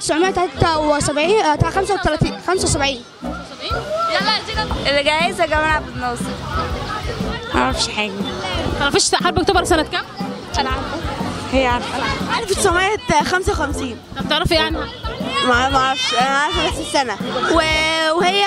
1973 آه، 35 75 يلا يا زينب اللي جايزة جمال عبد الناصر معرفش حاجة تعرفيش حرب اكتوبر سنة كام؟ أنا عارفة هي عارفة 1955 طب تعرفي عنها؟ ما ما اعرفش انا عارفه بس السنه و... وهي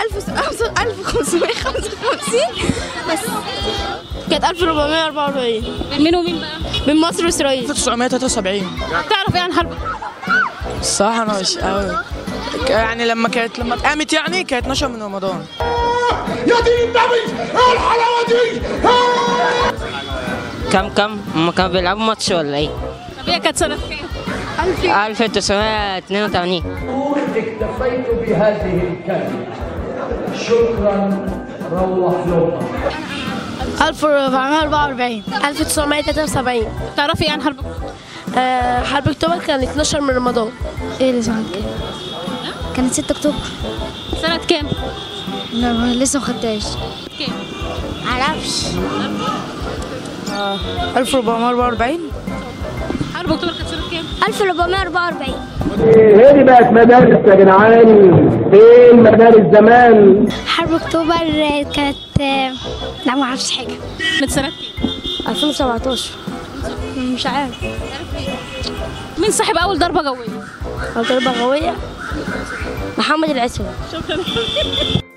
1555 بس كانت 1444 بين مين ومين بقى؟ من مصر واسرائيل 1973 تعرفي عن حرب الصراحة أنا مش قوي يعني لما كانت لما قامت يعني كانت 12 من رمضان يا دين النبي ايه الحلاوه دي كم كم هم كانوا بيلعبوا ماتش ولا ايه؟ طب هي كانت سنة كام؟ 1982 اكتفيت بهذه الكلمة شكرا روح يومك 1444 1973 تعرفي عن حرب اكتوبر؟ آه، حرب اكتوبر كان 12 من رمضان ايه اللي سنة كام؟ كانت 6 اكتوبر سنة كام؟ لا لسه ما خدتهاش كام؟ معرفش 1444 حرب اكتوبر كانت سنة كام؟ 1444 هي دي بقت مدارس يا جدعان فين مدارس زمان حرب اكتوبر كانت لا ما اعرفش حاجه من سنة كام؟ 2017 مش عارف مين صاحب أول ضربة جوية؟ ضربة قوية محمد العسوي شكرا